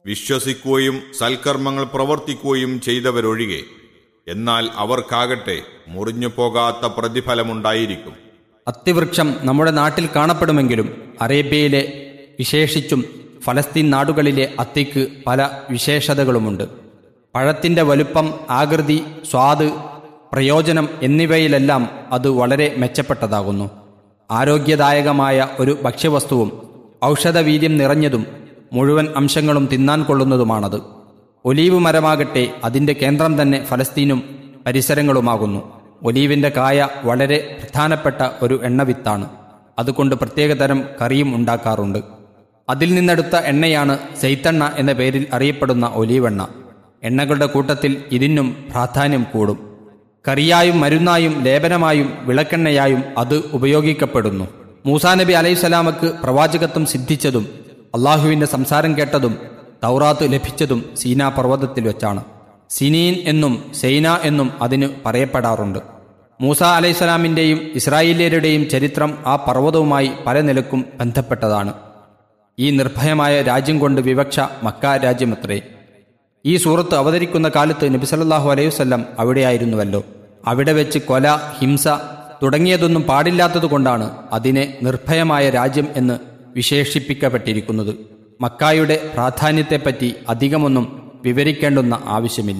വിശ്വസിക്കുകയും സൽക്കർമ്മങ്ങൾ പ്രവർത്തിക്കുകയും ചെയ്തവരൊഴികെ എന്നാൽ അവർക്കാകട്ടെ മുറിഞ്ഞു പോകാത്ത പ്രതിഫലമുണ്ടായിരിക്കും അത്തിവൃക്ഷം നമ്മുടെ നാട്ടിൽ കാണപ്പെടുമെങ്കിലും അറേബ്യയിലെ വിശേഷിച്ചും ഫലസ്തീൻ നാടുകളിലെ അത്തിക്ക് പല വിശേഷതകളുമുണ്ട് പഴത്തിൻ്റെ വലുപ്പം ആകൃതി സ്വാദ് പ്രയോജനം എന്നിവയിലെല്ലാം അത് വളരെ മെച്ചപ്പെട്ടതാകുന്നു ആരോഗ്യദായകമായ ഒരു ഭക്ഷ്യവസ്തുവും ഔഷധവീര്യം നിറഞ്ഞതും മുഴുവൻ അംശങ്ങളും തിന്നാൻ കൊള്ളുന്നതുമാണത് ഒലീവ് മരമാകട്ടെ അതിൻ്റെ കേന്ദ്രം തന്നെ ഫലസ്തീനും പരിസരങ്ങളുമാകുന്നു ഒലീവിൻ്റെ കായ വളരെ പ്രധാനപ്പെട്ട ഒരു എണ്ണവിത്താണ് അതുകൊണ്ട് പ്രത്യേകതരം കറിയും ഉണ്ടാക്കാറുണ്ട് അതിൽ നിന്നെടുത്ത എണ്ണയാണ് സെയ്ത്തെണ്ണ എന്ന പേരിൽ അറിയപ്പെടുന്ന ഒലീവെണ്ണ എണ്ണകളുടെ കൂട്ടത്തിൽ ഇതിനും പ്രാധാന്യം കൂടും കറിയായും മരുന്നായും ലേപനമായും വിളക്കെണ്ണയായും അത് ഉപയോഗിക്കപ്പെടുന്നു മൂസാ നബി അലൈഹിസ്സലാമക്ക് പ്രവാചകത്വം സിദ്ധിച്ചതും അള്ളാഹുവിൻ്റെ സംസാരം കേട്ടതും തൗറാത്ത് ലഭിച്ചതും സീനാ പർവ്വതത്തിൽ വെച്ചാണ് സിനീൻ എന്നും സെയ്ന എന്നും അതിന് പറയപ്പെടാറുണ്ട് മൂസ അലൈഹിസ്സലാമിൻ്റെയും ഇസ്രായേലിയരുടെയും ചരിത്രം ആ പർവ്വതവുമായി പല നിലക്കും ബന്ധപ്പെട്ടതാണ് ഈ നിർഭയമായ രാജ്യം കൊണ്ട് വിവക്ഷ മക്ക രാജ്യമത്രേ ഈ സൂറത്ത് അവതരിക്കുന്ന കാലത്ത് നബിസല്ലാഹു അലൈഹി വല്ലം അവിടെയായിരുന്നുവല്ലോ അവിടെ വെച്ച് കൊല ഹിംസ തുടങ്ങിയതൊന്നും പാടില്ലാത്തതുകൊണ്ടാണ് അതിനെ നിർഭയമായ രാജ്യം എന്ന് വിശേഷിപ്പിക്കപ്പെട്ടിരിക്കുന്നത് മക്കായുടെ പ്രാധാന്യത്തെപ്പറ്റി അധികമൊന്നും വിവരിക്കേണ്ടുന്ന ആവശ്യമില്ല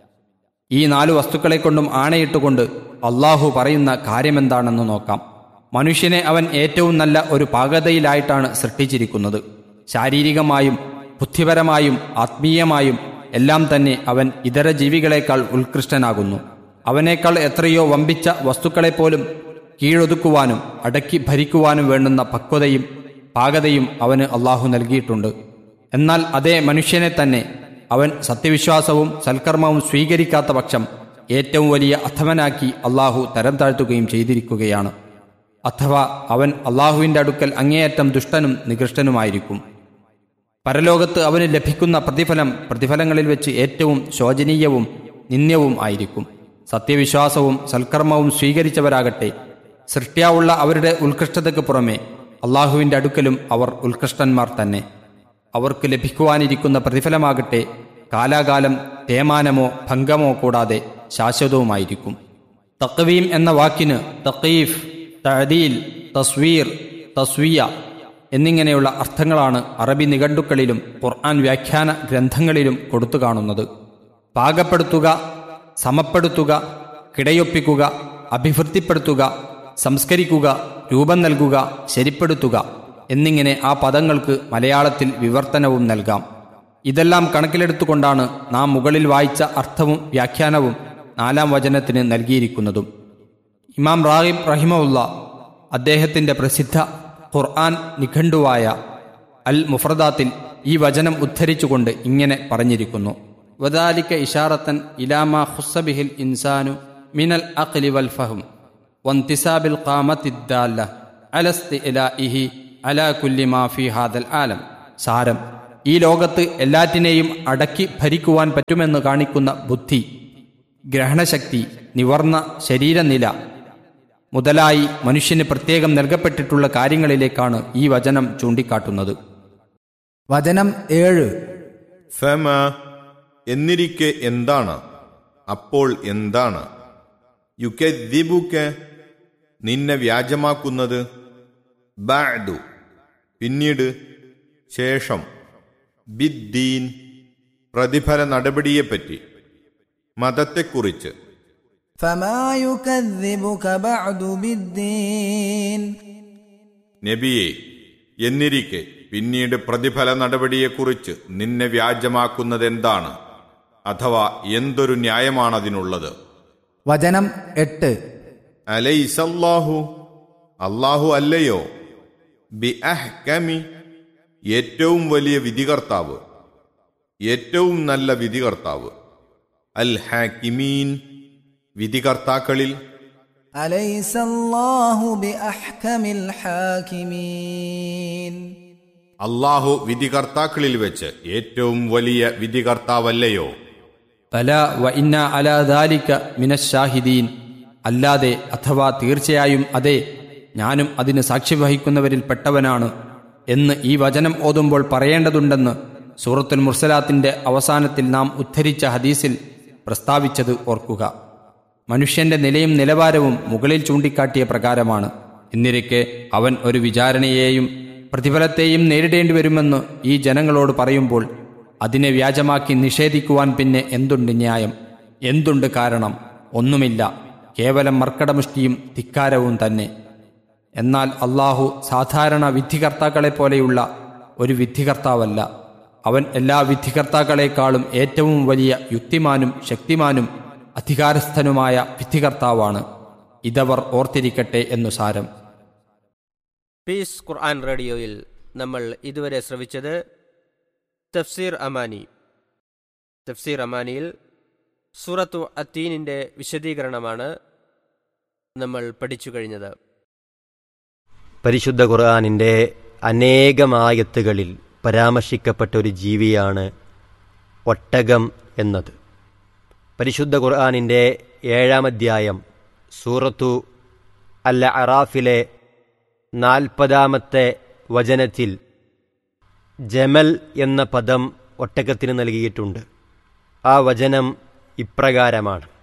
ഈ നാലു വസ്തുക്കളെ കൊണ്ടും ആണയിട്ടുകൊണ്ട് അള്ളാഹു പറയുന്ന കാര്യമെന്താണെന്ന് നോക്കാം മനുഷ്യനെ അവൻ ഏറ്റവും നല്ല ഒരു പാകതയിലായിട്ടാണ് സൃഷ്ടിച്ചിരിക്കുന്നത് ശാരീരികമായും ബുദ്ധിപരമായും ആത്മീയമായും എല്ലാം തന്നെ അവൻ ഇതര ജീവികളെക്കാൾ ഉത്കൃഷ്ടനാകുന്നു അവനേക്കാൾ എത്രയോ വമ്പിച്ച വസ്തുക്കളെപ്പോലും കീഴൊതുക്കുവാനും അടക്കി ഭരിക്കുവാനും വേണ്ടുന്ന പക്വതയും പാകതയും അവന് അള്ളാഹു നൽകിയിട്ടുണ്ട് എന്നാൽ അതേ മനുഷ്യനെ തന്നെ അവൻ സത്യവിശ്വാസവും സൽക്കർമ്മവും സ്വീകരിക്കാത്ത പക്ഷം ഏറ്റവും വലിയ അധമനാക്കി അള്ളാഹു തരം താഴ്ത്തുകയും ചെയ്തിരിക്കുകയാണ് അഥവാ അവൻ അള്ളാഹുവിൻ്റെ അടുക്കൽ അങ്ങേയറ്റം ദുഷ്ടനും നികൃഷ്ടനുമായിരിക്കും പരലോകത്ത് അവന് ലഭിക്കുന്ന പ്രതിഫലം പ്രതിഫലങ്ങളിൽ വെച്ച് ഏറ്റവും ശോചനീയവും നിന്ദ്യവും ആയിരിക്കും സത്യവിശ്വാസവും സൽക്കർമ്മവും സ്വീകരിച്ചവരാകട്ടെ സൃഷ്ട്യാവുള്ള അവരുടെ ഉത്കൃഷ്ടതയ്ക്ക് പുറമെ അള്ളാഹുവിൻ്റെ അടുക്കലും അവർ ഉത്കൃഷ്ടന്മാർ തന്നെ അവർക്ക് ലഭിക്കുവാനിരിക്കുന്ന പ്രതിഫലമാകട്ടെ കാലാകാലം തേമാനമോ ഭംഗമോ കൂടാതെ ശാശ്വതവുമായിരിക്കും തക്വീം എന്ന വാക്കിന് തക്കീഫ് തഴദീൽ തസ്വീർ തസ്വിയ എന്നിങ്ങനെയുള്ള അർത്ഥങ്ങളാണ് അറബി നിഘണ്ടുക്കളിലും ഖുർആൻ വ്യാഖ്യാന ഗ്രന്ഥങ്ങളിലും കൊടുത്തു കാണുന്നത് പാകപ്പെടുത്തുക സമപ്പെടുത്തുക കിടയൊപ്പിക്കുക അഭിവൃദ്ധിപ്പെടുത്തുക സംസ്കരിക്കുക രൂപം നൽകുക ശരിപ്പെടുത്തുക എന്നിങ്ങനെ ആ പദങ്ങൾക്ക് മലയാളത്തിൽ വിവർത്തനവും നൽകാം ഇതെല്ലാം കണക്കിലെടുത്തുകൊണ്ടാണ് നാം മുകളിൽ വായിച്ച അർത്ഥവും വ്യാഖ്യാനവും നാലാം വചനത്തിന് നൽകിയിരിക്കുന്നതും ഇമാം റാഹിബ് റഹിമുള്ള അദ്ദേഹത്തിൻ്റെ പ്രസിദ്ധ ഖുർആൻ നിഘണ്ടുവായ അൽ മുഫ്രദാത്തിൽ ഈ വചനം ഉദ്ധരിച്ചുകൊണ്ട് ഇങ്ങനെ പറഞ്ഞിരിക്കുന്നു വദാലിക്ക ഇഷാറത്തൻ ഇലാമ ഹുസബിഹിൽ ഇൻസാനു മിനൽ അഖ്ലി വൽ ഫഹം വന്തിസാബിൽ ഖാമത്തിദ്ദാല്ല അലസ്തി ഇലാഇഹി അലാ കുല്ലി മാ ഫി ഹാദൽ ആലം സാരം ഈ ലോകത്ത് എല്ലാറ്റിനെയും അടക്കി ഭരിക്കുവാൻ പറ്റുമെന്ന് കാണിക്കുന്ന ബുദ്ധി ഗ്രഹണശക്തി നിവർന്ന ശരീരനില മുതലായി മനുഷ്യന് പ്രത്യേകം നൽകപ്പെട്ടിട്ടുള്ള കാര്യങ്ങളിലേക്കാണ് ഈ വചനം ചൂണ്ടിക്കാട്ടുന്നത് വചനം ഏഴ് ഫമ എന്നിരിക്കെ എന്താണ് അപ്പോൾ എന്താണ് യുക്കെദിബുക്ക് നിന്നെ വ്യാജമാക്കുന്നത് ബാഡു പിന്നീട് ശേഷം ബിദ്ദീൻ പ്രതിഫല നടപടിയെപ്പറ്റി മതത്തെക്കുറിച്ച് فما يكذبك بعد بالدين നബിയെ എന്നിരിക്കെ പിന്നീട് പ്രതിഫല നടപടിയെക്കുറിച്ച് നിന്നെ വ്യാജമാക്കുന്നതെന്താണ് അഥവാ എന്തൊരു ന്യായമാണതിനുള്ളത് വചനം എട്ട് അലൈസല്ലാഹു അല്ലാഹു അല്ലയോ ബി അഹ്കമി ഏറ്റവും വലിയ വിധികർത്താവ് ഏറ്റവും നല്ല വിധികർത്താവ് അൽ ഹാക്കിമീൻ വിധികർത്താക്കളിൽ أليس الله بأحكم الحاكمين അള്ളാഹു വിധികർത്താക്കളിൽ വെച്ച് ഏറ്റവും വലിയ വിധികർത്താവല്ലയോ പല വ ഇന്ന അലാ ദാലിക മിനശാഹിദീൻ അല്ലാതെ അഥവാ തീർച്ചയായും അതെ ഞാനും അതിന് സാക്ഷി വഹിക്കുന്നവരിൽ പെട്ടവനാണ് എന്ന് ഈ വചനം ഓതുമ്പോൾ പറയേണ്ടതുണ്ടെന്ന് സൂറത്തുൽ മുർസലാത്തിന്റെ അവസാനത്തിൽ നാം ഉദ്ധരിച്ച ഹദീസിൽ പ്രസ്താവിച്ചത് ഓർക്കുക മനുഷ്യന്റെ നിലയും നിലവാരവും മുകളിൽ ചൂണ്ടിക്കാട്ടിയ പ്രകാരമാണ് എന്നിരിക്കെ അവൻ ഒരു വിചാരണയെയും പ്രതിഫലത്തെയും നേരിടേണ്ടി വരുമെന്ന് ഈ ജനങ്ങളോട് പറയുമ്പോൾ അതിനെ വ്യാജമാക്കി നിഷേധിക്കുവാൻ പിന്നെ എന്തുണ്ട് ന്യായം എന്തുണ്ട് കാരണം ഒന്നുമില്ല കേവലം മർക്കടമുഷ്ടിയും ധിക്കാരവും തന്നെ എന്നാൽ അള്ളാഹു സാധാരണ വിധികർത്താക്കളെ പോലെയുള്ള ഒരു വിധികർത്താവല്ല അവൻ എല്ലാ വിധികർത്താക്കളെക്കാളും ഏറ്റവും വലിയ യുക്തിമാനും ശക്തിമാനും അധികാരസ്ഥനുമായ വിധികർത്താവാണ് ഇതവർ ഓർത്തിരിക്കട്ടെ എന്നു സാരം പീസ് ഖുർആൻ റേഡിയോയിൽ നമ്മൾ ഇതുവരെ ശ്രവിച്ചത് തഫ്സീർ അമാനി തഫ്സീർ അമാനിയിൽ സൂറത്തു അത്തീനിൻ്റെ വിശദീകരണമാണ് നമ്മൾ പഠിച്ചു കഴിഞ്ഞത് പരിശുദ്ധ ഖുർആാനിൻ്റെ അനേകമായത്തുകളിൽ പരാമർശിക്കപ്പെട്ട ഒരു ജീവിയാണ് ഒട്ടകം എന്നത് പരിശുദ്ധ ഖുർആാനിൻ്റെ ഏഴാം അധ്യായം സൂറത്തു അൽ അറാഫിലെ നാൽപ്പതാമത്തെ വചനത്തിൽ ജമൽ എന്ന പദം ഒട്ടകത്തിന് നൽകിയിട്ടുണ്ട് ആ വചനം ഇപ്രകാരമാണ്